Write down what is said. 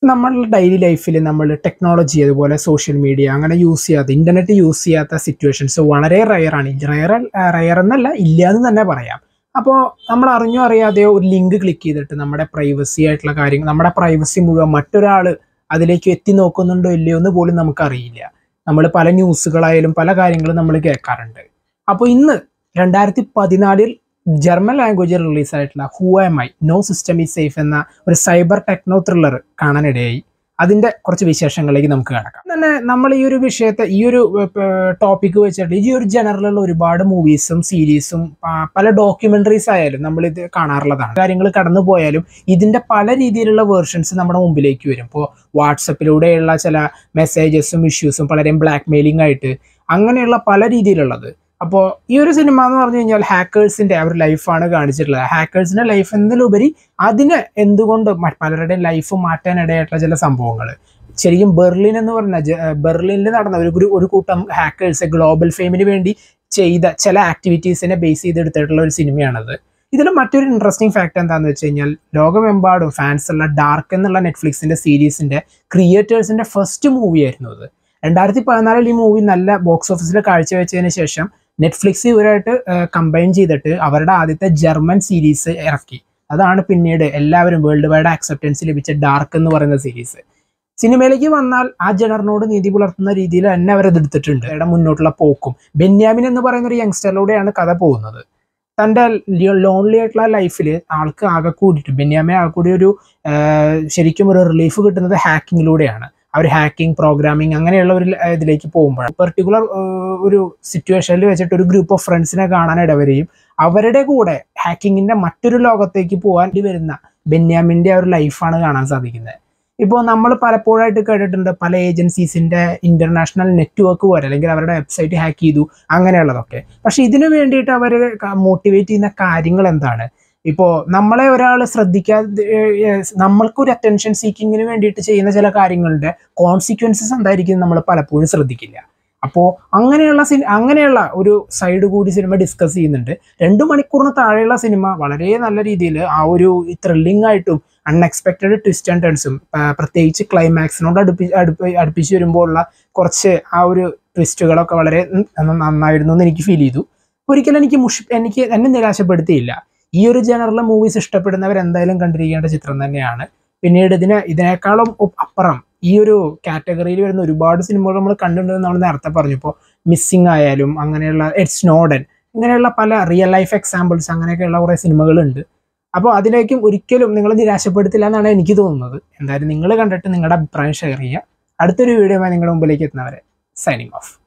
നമ്മളുടെ ഡെയിലി ലൈഫിൽ നമ്മൾ ടെക്നോളജി അതുപോലെ സോഷ്യൽ മീഡിയ അങ്ങനെ യൂസ് ചെയ്യാത്ത ഇൻ്റർനെറ്റ് യൂസ് ചെയ്യാത്ത സിറ്റുവേഷൻസ് വളരെ റയറാണ് റയർ റയർ എന്നല്ല ഇല്ല എന്ന് തന്നെ പറയാം അപ്പോൾ നമ്മൾ അറിഞ്ഞോ അറിയാതെയോ ഒരു ലിങ്ക് ക്ലിക്ക് ചെയ്തിട്ട് നമ്മുടെ പ്രൈവസി ആയിട്ടുള്ള കാര്യങ്ങൾ നമ്മുടെ പ്രൈവസി മുഴുവൻ മറ്റൊരാൾ അതിലേക്ക് എത്തി നോക്കുന്നുണ്ടോ ഇല്ലയോ എന്ന് പോലും നമുക്കറിയില്ല നമ്മൾ പല ന്യൂസുകളായാലും പല കാര്യങ്ങളും നമ്മൾ കേൾക്കാറുണ്ട് അപ്പോൾ ഇന്ന് രണ്ടായിരത്തി പതിനാലിൽ ജർമ്മൻ ലാംഗ്വേജിൽ റിലീസായിട്ടുള്ള who am I no system is safe എന്ന ഒരു സൈബർ ടെക്നോ ത്രില്ലർ കാണാനിടയായി അതിൻ്റെ കുറച്ച് വിശേഷങ്ങളിലേക്ക് നമുക്ക് കിടക്കാം തന്നെ നമ്മൾ ഈ ഒരു വിഷയത്തെ ഈ ഒരു ടോപ്പിക്ക് വെച്ചിട്ട് ഈ ഒരു ജനറലുള്ള ഒരുപാട് മൂവീസും സീരീസും പല ഡോക്യുമെന്ററീസ് ആയാലും നമ്മളിത് കാണാറുള്ളതാണ് കാര്യങ്ങൾ കടന്നു പോയാലും ഇതിൻ്റെ പല രീതിയിലുള്ള വേർഷൻസ് നമ്മുടെ മുമ്പിലേക്ക് വരും ഇപ്പോൾ വാട്സപ്പിലൂടെയുള്ള ചില മെസ്സേജസും ഇഷ്യൂസും പലരെയും ബ്ലാക്ക് മെയിലിംഗ് ആയിട്ട് അങ്ങനെയുള്ള പല രീതിയിലുള്ളത് അപ്പോൾ ഈ ഒരു സിനിമ എന്ന് പറഞ്ഞു കഴിഞ്ഞാൽ ഹാക്കേഴ്സിന്റെ അവർ ലൈഫാണ് കാണിച്ചിട്ടുള്ളത് ഹാക്കേഴ്സിന്റെ ലൈഫ് എന്നതിലുപരി അതിന് എന്തുകൊണ്ട് മ- പലരുടെയും ലൈഫ് മാറ്റാനിടയായിട്ടുള്ള ചില സംഭവങ്ങൾ ശരിക്കും ബെർലിൻ എന്ന് പറഞ്ഞ ജ- ബെർലിനിൽ നടന്ന ഒരു ഒരു- ഒരു കൂട്ടം ഹാക്കേഴ്സ് ഗ്ലോബൽ ഫെയിമിന് വേണ്ടി ചെയ്ത ചില ആക്ടിവിറ്റീസിനെ ബേസ് ചെയ്തെടുത്തിട്ടുള്ള ഒരു സിനിമയാണത് ഇതിൽ മറ്റൊരു ഇൻട്രസ്റ്റിംഗ് ഫാക്ട് എന്താണെന്ന് വെച്ച് കഴിഞ്ഞാൽ ലോകമെമ്പാടും ഫാൻസ് ഉള്ള ഡാർക്ക് എന്നുള്ള നെറ്റ്ഫ്ലിക്സിന്റെ സീരീസിന്റെ ക്രിയേറ്റേഴ്സിന്റെ ഫസ്റ്റ് മൂവി ആയിരുന്നു അത് രണ്ടായിരത്തി പതിനാലിൽ ഈ മൂവി നല്ല ബോക്സ് ഓഫീസിൽ കാഴ്ചവെച്ചതിന് ശേഷം നെറ്റ്ഫ്ലിക്സ് ഇവരായിട്ട് കമ്പൈൻ ചെയ്തിട്ട് അവരുടെ ആദ്യത്തെ ജർമ്മൻ സീരീസ് ഇറക്കി അതാണ് പിന്നീട് എല്ലാവരും വേൾഡ് വൈഡ് ആക്സെപ്റ്റൻസ് ലഭിച്ച ഡാർക്ക് എന്ന് പറയുന്ന സീരീസ് സിനിമയിലേക്ക് വന്നാൽ ആ ജനറിനോട് നീതി പുലർത്തുന്ന രീതിയിൽ തന്നെ അവരത് എടുത്തിട്ടുണ്ട് അവരുടെ മുന്നോട്ടുള്ള പോക്കും ബെന്യാമിൻ എന്ന് പറയുന്ന ഒരു യങ്സ്റ്ററിലൂടെയാണ് കഥ പോകുന്നത് തൻ്റെ ലോൺലി ആയിട്ടുള്ള ലൈഫിൽ ആൾക്ക് ആകെ കൂടിയിട്ട് ബെന്യാമിൻ ആകെ കൂടി ഒരു ആ, ശരിക്കും ഒരു റിലീഫ് കിട്ടുന്നത് ഹാക്കിങ്ങിലൂടെയാണ് അവർ ഹാക്കിംഗ് പ്രോഗ്രാമിംഗ് അങ്ങനെയുള്ള ഒരു ല- ഇതിലേക്ക് പോകുമ്പോൾ പെർട്ടിക്കുലർ ഒരു സിറ്റുവേഷനിൽ വെച്ചിട്ട് ഒരു ഗ്രൂപ്പ് ഓഫ് ഫ്രണ്ട്സിനെ കാണാൻ ഇടവരെയും അവരുടെ കൂടെ ഹാക്കിങ്ങിന്റെ മറ്റൊരു ലോകത്തേക്ക് പോകാൻ വരുന്ന ബെന്യാമിന്റെ ആ ഒരു ലൈഫാണ് കാണാൻ സാധിക്കുന്നത് ഇപ്പോൾ നമ്മൾ പലപ്പോഴായിട്ട് കേട്ടിട്ടുണ്ട് പല ഏജൻസീസിന്റെ ഇന്റർനാഷണൽ നെറ്റ്വർക്ക് പോലെ അല്ലെങ്കിൽ അവരുടെ വെബ്സൈറ്റ് ഹാക്ക് ചെയ്തു അങ്ങനെയുള്ളതൊക്കെ പക്ഷെ ഇതിനു വേണ്ടിയിട്ട് അവർ മോട്ടിവേറ്റ് ചെയ്യുന്ന കാര്യങ്ങൾ എന്താണ് ഇപ്പോൾ നമ്മളെ ഒരാൾ ശ്രദ്ധിക്കാതെ ഏഹ്, നമ്മൾക്കൊരു അറ്റൻഷൻ സീക്കിങ്ങിന് വേണ്ടിയിട്ട് ചെയ്യുന്ന ചില കാര്യങ്ങളുടെ കോൺസിക്വൻസസ് എന്തായിരിക്കും നമ്മൾ പലപ്പോഴും ശ്രദ്ധിക്കില്ല അപ്പോൾ അങ്ങനെയുള്ള സിനി അങ്ങനെയുള്ള ഒരു സൈഡ് കൂടി സിനിമ ഡിസ്കസ് ചെയ്യുന്നുണ്ട് രണ്ട് മണിക്കൂറിന് താഴെയുള്ള സിനിമ വളരെ നല്ല രീതിയിൽ ആ ഒരു ത്രില്ലിംഗ് ആയിട്ടും അൺഎക്സ്പെക്റ്റഡ് ട്വിസ്റ്റ് ആൻഡ് ടേൺസും പ്രത്യേകിച്ച് ക്ലൈമാക്സിനോട് അടുപ്പി അടുപ്പി അടുപ്പിച്ച് വരുമ്പോഴുള്ള കുറച്ച് ആ ഒരു ട്വിസ്റ്റുകളൊക്കെ വളരെ ന- നന്നായിരുന്നു എന്ന് എനിക്ക് ഫീൽ ചെയ്തു ഒരിക്കലും എനിക്ക് മുഷ് എനിക്ക് എന്നെ നിരാശപ്പെടുത്തിയില്ല ഈ ഒരു ജനറൽ മൂവീസ് ഇഷ്ടപ്പെടുന്നവർ എന്തായാലും കണ്ടിരിക്കേണ്ട ചിത്രം തന്നെയാണ് പിന്നീട് ഇതിന് ഇതിനേക്കാളും ഉ- അപ്പുറം ഈ ഒരു കാറ്റഗറിയിൽ വരുന്ന ഒരുപാട് സിനിമകൾ നമ്മൾ കണ്ടിട്ടുണ്ടെന്ന് നമ്മൾ നേരത്തെ പറഞ്ഞു ഇപ്പോൾ മിസ്സിംഗ് ആയാലും അങ്ങനെയുള്ള എഡ്സ് നോഡൻ ഇങ്ങനെയുള്ള പല റിയൽ ലൈഫ് എക്സാമ്പിൾസ് അങ്ങനെയൊക്കെയുള്ള കുറേ സിനിമകളുണ്ട് അപ്പോൾ അതിലേക്കും ഒരിക്കലും നിങ്ങൾ നിരാശപ്പെടുത്തില്ല എന്നാണ് എനിക്ക് തോന്നുന്നത് എന്തായാലും നിങ്ങൾ കണ്ടിട്ട് നിങ്ങളുടെ അഭിപ്രായം ഷെയർ ചെയ്യുക അടുത്തൊരു വീഡിയോ നിങ്ങളുടെ മുമ്പിലേക്ക് എത്തുന്നവരെ സൈനിങ് ഓഫ്